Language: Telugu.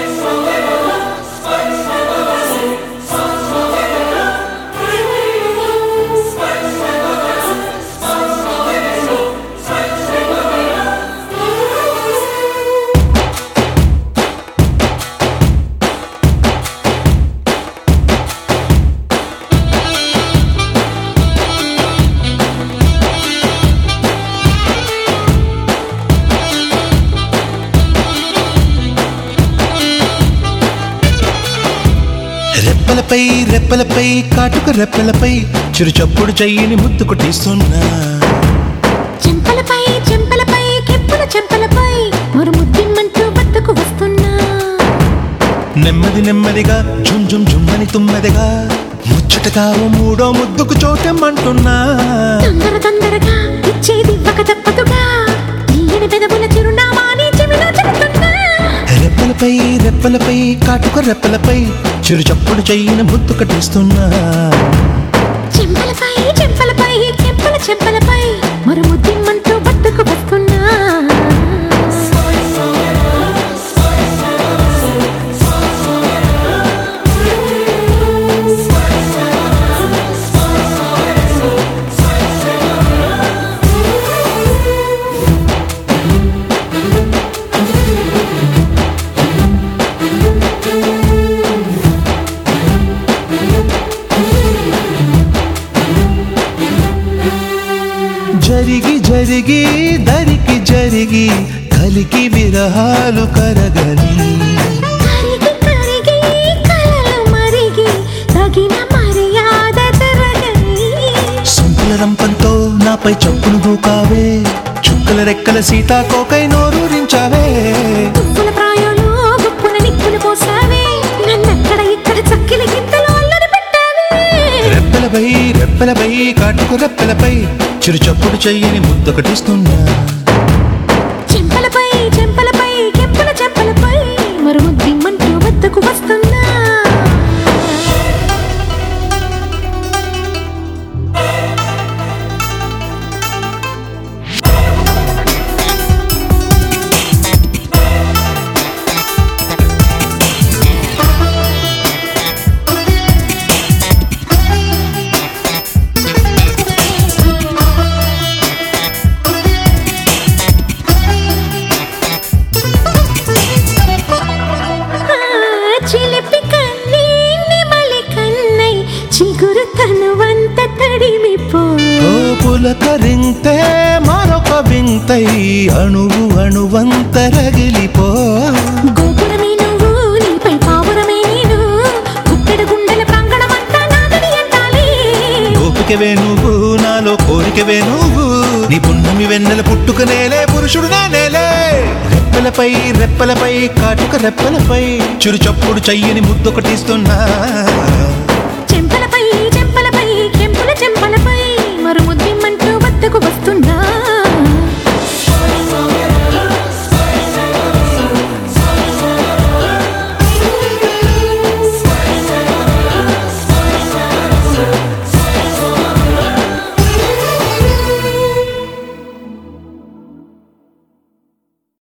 రెప్పలపై రెప్పలపై కాటుక రెప్పలపై చిరు చప్పుడు చెయ్యిని ముద్దు కొట్టిస్తున్నా చెంపలపై చెంపలపై కెప్పుల చెంపలపై మరు ముద్దిమ్మంటూ వద్దకు వస్తున్నా నెమ్మది నెమ్మదిగా జుమ్ జుమ్ జుమ్మని తుమ్మెదగా ముచ్చటగా ఓ మూడో ముద్దుకు చోటెమ్మంటున్నా తొందర తొందరగా ఇచ్చేది ఇవ్వక తప్పదుగా తీయని పెదవుల చిరునామాని చెవిలో చెబుతున్నా రెప్పలపై రెప్పలపై కాటుక రెప్పలపై చిరు చప్పుడు చెయ్యిని ముద్దు కట్టిస్తున్నా చెంపలపై చెంపలపై కెప్పుల చెంపలపై మరు ముద్దిమ్మంటూ వద్దకు వస్తున్నా జరిగి జరిగి దరికి జరిగి కలికి విరహాలు కరగని కరిగి కరిగి కలలు మరిగి తగిన మర్యాద జరగని సొంపుల రంపంతో నాపై చప్పును దూకావే చుక్కల రెక్కల సీతాకోకై నోరూరించావే తుప్పుల ప్రాయాలు గుప్పున నిప్పులు పోసావే నన్నక్కడ ఇక్కడ చక్కిలి గింతలు అల్లరి పెట్టావే రెప్పలపై రెప్పలపై కాటుకు రెప్పలపై చిరు చప్పుడు చెయ్యని ముద్దొకటిస్తున్నా చెంపలపై చెంపలపై కెంపుల చెంపలపై మరు దిమ్మంటూ వద్దకు వస్తున్నా ఆ, చిలిపి కన్నీ నిమలి కన్నై చిగురు తనువంత తడిమిపో ఓ పులకరింతే మరొక వింతై అణువు అణువంత రగిలిపో గోపురమే నువ్వు నీపై పావురమే నేను గుప్పెడు గుండెల ప్రాంగణమంతా నాదని అంటాలి గోపికవే నువ్వు నాలో కోరికవే నువ్వు నీ పున్నమి వెన్నెల పుట్టుక నేలే పురుషుడు నేలే రెప్పలపై రెప్పలపై కాటుక రెప్పలపై చిరు చప్పుడు చెయ్యని ముద్దొకటిస్తున్నా